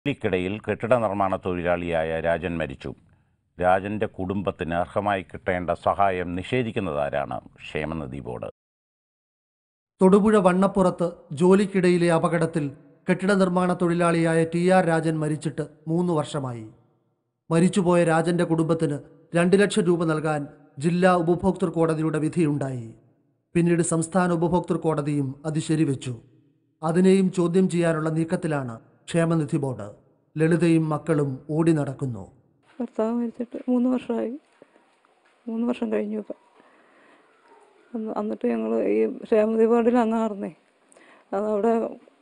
ജോലിക്കിടയിൽ കെട്ടിട നിർമ്മാണ തൊഴിലാളിയായ രാജൻ മരിച്ചു രാജന്റെ കുടുംബത്തിന് അർഹമായി കിട്ടേണ്ട സഹായം നിഷേധിക്കുന്നതാരാണ് ക്ഷേമനിധി ബോർഡ് തൊടുപുഴ വണ്ണപ്പുറത്ത് ജോലിക്കിടയിലെ അപകടത്തിൽ കെട്ടിട നിർമ്മാണ തൊഴിലാളിയായ ടി ആർ രാജൻ മരിച്ചിട്ട് മൂന്ന് വർഷമായി മരിച്ചുപോയ രാജന്റെ കുടുംബത്തിന് രണ്ട് ലക്ഷം രൂപ നൽകാൻ ജില്ലാ ഉപഭോക്തൃ കോടതിയുടെ വിധിയുണ്ടായി പിന്നീട് സംസ്ഥാന ഉപഭോക്തൃ കോടതിയും അത് ശരിവെച്ചു അതിനെയും ചോദ്യം ചെയ്യാനുള്ള നീക്കത്തിലാണ് ക്ഷേമനിധി ബോർഡ് ലളിതയും മക്കളും ഓടി നടക്കുന്നു ഭർത്താവ് മരിച്ചിട്ട് മൂന്ന് വർഷമായി മൂന്ന് വർഷം കഴിഞ്ഞു ഇപ്പം അന്ന് എന്നിട്ട് ഞങ്ങൾ ഈ ക്ഷേമനിധി ബോർഡിൽ അന്നാർന്നേ അതവിടെ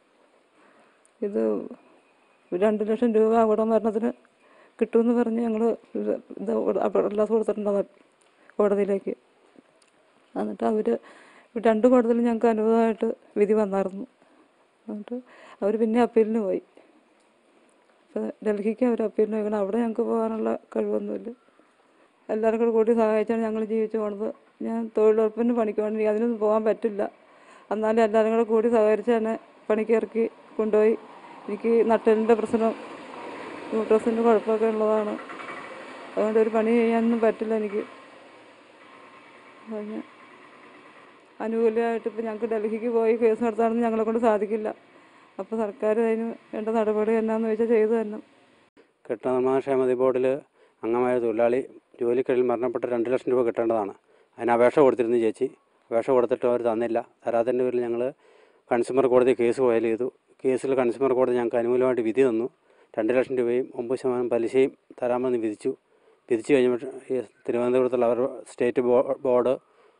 ഇത് രണ്ട് ലക്ഷം രൂപ അവിടെ മരണത്തിന് കിട്ടുമെന്ന് പറഞ്ഞ് ഞങ്ങൾ ഇത് അല്ലാസ് കൊടുത്തിട്ടുണ്ടാകും കോടതിയിലേക്ക് എന്നിട്ട് അവർ രണ്ട് കോടതിയിലും ഞങ്ങൾക്ക് അനുകൂലമായിട്ട് വിധി വന്നായിരുന്നു എന്നിട്ട് അവർ പിന്നെ അപ്പീലിന് പോയി അപ്പോൾ ഡൽഹിക്ക് അവർ അപ്പീലിന് പോയി അവിടെ ഞങ്ങൾക്ക് പോകാനുള്ള കഴിവൊന്നുമില്ല എല്ലാവരും കൂടെ കൂടി സഹായിച്ചാണ് ഞങ്ങൾ ജീവിച്ചു പോണത് ഞാൻ തൊഴിലുറപ്പിന് പണിക്ക് വേണ്ടി അതിനൊന്നും പോകാൻ പറ്റില്ല എന്നാലും എല്ലാവരും കൂടെ കൂടി സഹകരിച്ച് തന്നെ പണിക്ക് ഇറക്കി കൊണ്ടുപോയി എനിക്ക് നട്ടലിൻ്റെ പ്രശ്നം യൂട്രസിൻ്റെ കുഴപ്പമൊക്കെ ഉള്ളതാണ് അതുകൊണ്ട് ഒരു പണി ചെയ്യാനൊന്നും പറ്റില്ല എനിക്ക് അതിന് അനുകൂലമായിട്ട് ഇപ്പം ഞങ്ങൾക്ക് ഡൽഹിക്ക് പോയി കേസ് നടത്താനൊന്നും ഞങ്ങളെ കൊണ്ട് സാധിക്കില്ല അപ്പോൾ സർക്കാർ അതിന് വേണ്ട നടപടി എന്നാന്ന് വെച്ചാൽ ചെയ്തു തന്നെ കെട്ടിട നിർമ്മാണ ക്ഷേമനിധി ബോർഡിൽ അംഗമായ തൊഴിലാളി ജോലിക്കിടയിൽ മരണപ്പെട്ട രണ്ട് ലക്ഷം രൂപ കിട്ടേണ്ടതാണ് അതിന് അപേക്ഷ കൊടുത്തിരുന്നു ചേച്ചി അപേക്ഷ കൊടുത്തിട്ട് അവർ തന്നില്ല തരാത്തതിൻ്റെ പേരിൽ ഞങ്ങൾ കൺസ്യൂമർ കോടതി കേസ് ഫയൽ ചെയ്തു കേസിൽ കൺസ്യൂമർ കോടതി ഞങ്ങൾക്ക് അനുകൂലമായിട്ട് വിധി തന്നു രണ്ട് ലക്ഷം രൂപയും ഒമ്പത് ശതമാനം പലിശയും തരാമെന്ന് വിധിച്ചു വിധിച്ചു കഴിഞ്ഞപ്പോൾ ഈ തിരുവനന്തപുരത്തുള്ള അവർ സ്റ്റേറ്റ് ബോ- ബോർഡ്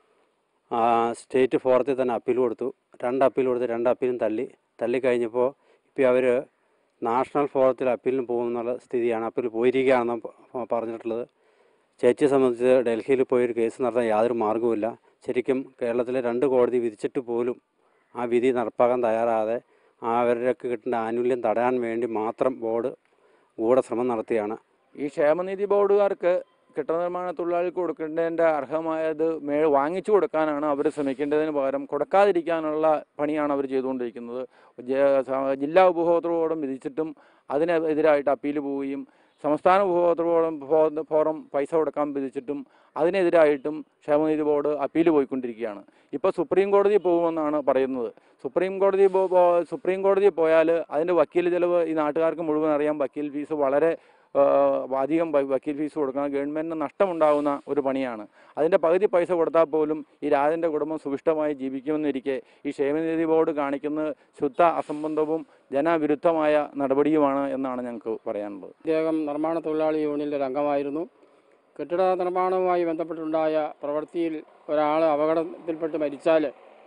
ആ, സ്റ്റേറ്റ് ഫോറത്തിൽ തന്നെ അപ്പീൽ കൊടുത്തു രണ്ട് അപ്പീൽ കൊടുത്ത് രണ്ട് അപ്പീലും തള്ളി തള്ളിക്കഴിഞ്ഞപ്പോൾ ഇപ്പോൾ അവർ നാഷണൽ ഫോറത്തിൽ അപ്പീലിന് പോകുമെന്നുള്ള സ്ഥിതിയാണ് അപ്പീൽ പോയിരിക്കുകയാണെന്ന് പ- പറഞ്ഞിട്ടുള്ളത് ചേച്ചിയെ സംബന്ധിച്ച് ഡൽഹിയിൽ പോയൊരു കേസ് നടത്താൻ യാതൊരു മാർഗവുമില്ല ശരിക്കും കേരളത്തിലെ രണ്ട് കോടതി വിധിച്ചിട്ട് പോലും ആ വിധി നടപ്പാക്കാൻ തയ്യാറാതെ ആ അവർക്ക് കിട്ടേണ്ട ആനുകൂല്യം തടയാൻ വേണ്ടി മാത്രം ബോർഡ് ഗൂഢശ്രമം നടത്തിയാണ് ഈ ക്ഷേമനിധി ബോർഡുകാർക്ക് കെട്ടിട നിർമ്മാണ തൊഴിലാളിക്ക് കൊടുക്കേണ്ടതിൻ്റെ അർഹമായത് മേ വാങ്ങിച്ചു കൊടുക്കാനാണ് അവർ ശ്രമിക്കേണ്ടതിന് പകരം കൊടുക്കാതിരിക്കാനുള്ള പണിയാണ് അവർ ചെയ്തുകൊണ്ടിരിക്കുന്നത് ജ- സ- ജില്ലാ ഉപഭോക്തൃ ബോർഡും വിധിച്ചിട്ടും അതിനെതിരായിട്ട് അപ്പീൽ പോവുകയും സംസ്ഥാന ഉപഭോക്തൃ ബോർഡും ഫോ- ഫോറം പൈസ കൊടുക്കാൻ വിധിച്ചിട്ടും അതിനെതിരായിട്ടും ക്ഷേമനിധി ബോർഡ് അപ്പീൽ പോയിക്കൊണ്ടിരിക്കുകയാണ് ഇപ്പോൾ സുപ്രീം കോടതി പോകുമെന്നാണ് പറയുന്നത് സുപ്രീം കോടതി പോ- പോ- സുപ്രീം കോടതി പോയാൽ അതിൻ്റെ വക്കീൽ ചിലവ് ഈ നാട്ടുകാർക്ക് മുഴുവൻ അറിയാം വക്കീൽ ഫീസ് വളരെ ആ, അധികം വ- വക്കീൽ ഫീസ് കൊടുക്കണം ഗവൺമെൻറ്റിന് നഷ്ടമുണ്ടാകുന്ന ഒരു പണിയാണ് അതിൻ്റെ പകുതി പൈസ കൊടുത്താൽ പോലും ഈ രാജൻ്റെ കുടുംബം സുഭിഷ്ടമായി ജീവിക്കുമെന്നിരിക്കെ ഈ ക്ഷേമനിധി ബോർഡ് കാണിക്കുന്നത് ശുദ്ധ അസംബന്ധവും ജനവിരുദ്ധമായ നടപടിയുമാണ് എന്നാണ് ഞങ്ങൾക്ക് പറയാനുള്ളത് ഇദ്ദേഹം നിർമ്മാണ തൊഴിലാളി യൂണിയനിലെ ഒരു അംഗമായിരുന്നു കെട്ടിട നിർമ്മാണവുമായി ബന്ധപ്പെട്ടുണ്ടായ പ്രവൃത്തിയിൽ ഒരാൾ അപകടത്തിൽപ്പെട്ട് മരിച്ചാൽ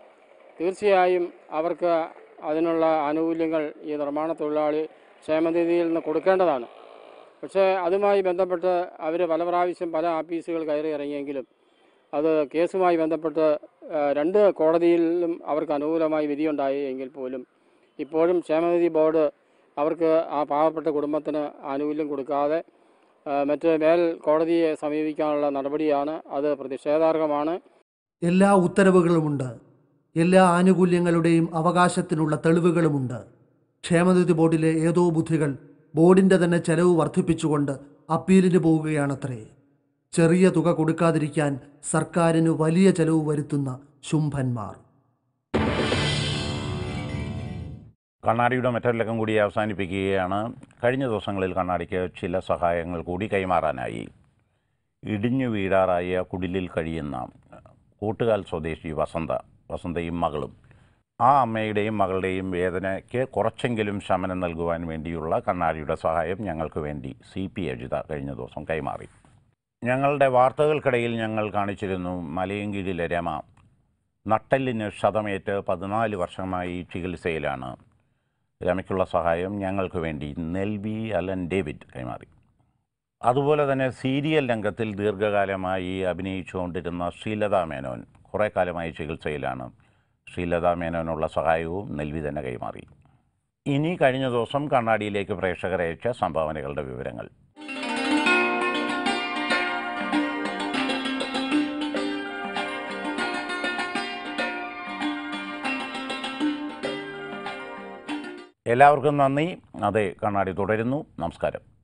തീർച്ചയായും അവർക്ക് അതിനുള്ള ആനുകൂല്യങ്ങൾ ഈ നിർമ്മാണ തൊഴിലാളി ക്ഷേമനിധിയിൽ നിന്ന് കൊടുക്കേണ്ടതാണ് പക്ഷേ അതുമായി ബന്ധപ്പെട്ട് അവർ പല പ്രാവശ്യം പല ആഫീസുകൾ കയറി ഇറങ്ങിയെങ്കിലും അത് കേസുമായി ബന്ധപ്പെട്ട് ആ, രണ്ട് കോടതിയിലും അവർക്ക് അനുകൂലമായി വിധിയുണ്ടായി എങ്കിൽ പോലും ഇപ്പോഴും ക്ഷേമനിധി ബോർഡ് അവർക്ക് ആ പാവപ്പെട്ട കുടുംബത്തിന് ആനുകൂല്യം കൊടുക്കാതെ ആ, മറ്റ് മേൽ കോടതിയെ സമീപിക്കാനുള്ള നടപടിയാണ് അത് പ്രതിഷേധാർഹമാണ് എല്ലാ ഉത്തരവുകളുമുണ്ട് എല്ലാ ആനുകൂല്യങ്ങളുടെയും അവകാശത്തിനുള്ള തെളിവുകളുമുണ്ട് ക്ഷേമനിധി ബോർഡിലെ ഏതോ ബുദ്ധികൾ ബോർഡിൻ്റെ തന്നെ ചെലവ് വർദ്ധിപ്പിച്ചുകൊണ്ട് അപ്പീലിന് പോവുകയാണത്രേ ചെറിയ തുക കൊടുക്കാതിരിക്കാൻ സർക്കാരിന് വലിയ ചെലവ് വരുത്തുന്ന ശുംഭന്മാർ കണ്ണാടിയുടെ മറ്റൊരു ലക്കം കൂടി അവസാനിപ്പിക്കുകയാണ് കഴിഞ്ഞ ദിവസങ്ങളിൽ കണ്ണാടിക്ക് ചില സഹായങ്ങൾ കൂടി കൈമാറാനായി ഇടിഞ്ഞു വീഴാറായ കുടിലിൽ കഴിയുന്ന കൂട്ടുകാൽ സ്വദേശി വസന്ത വസന്തയും മകളും ആ അമ്മയുടെയും മകളുടെയും വേദനയ്ക്ക് കുറച്ചെങ്കിലും ശമനം നൽകുവാൻ വേണ്ടിയുള്ള കണ്ണാടിയുടെ സഹായം ഞങ്ങൾക്ക് വേണ്ടി സി പി അജിത കഴിഞ്ഞ ദിവസം കൈമാറി ഞങ്ങളുടെ വാർത്തകൾക്കിടയിൽ ഞങ്ങൾ കാണിച്ചിരുന്നു മലയങ്കിഴിലെ രമ നട്ടെല്ലിന് ക്ഷതമേറ്റ് പതിനാല് വർഷമായി ചികിത്സയിലാണ് രമയ്ക്കുള്ള സഹായം ഞങ്ങൾക്ക് വേണ്ടി നെൽവി അലൻ ഡേവിഡ് കൈമാറി അതുപോലെ തന്നെ സീരിയൽ രംഗത്തിൽ ദീർഘകാലമായി അഭിനയിച്ചുകൊണ്ടിരുന്ന ശ്രീലത മേനോൻ കുറേ കാലമായി ചികിത്സയിലാണ് ശ്രീലത മേനോനുള്ള സഹായവും നെൽവി തന്നെ കൈമാറി ഇനി കഴിഞ്ഞ ദിവസം കണ്ണാടിയിലേക്ക് പ്രേക്ഷകരയച്ച സംഭാവനകളുടെ വിവരങ്ങൾ എല്ലാവർക്കും നന്ദി അതെ കണ്ണാടി തുടരുന്നു നമസ്കാരം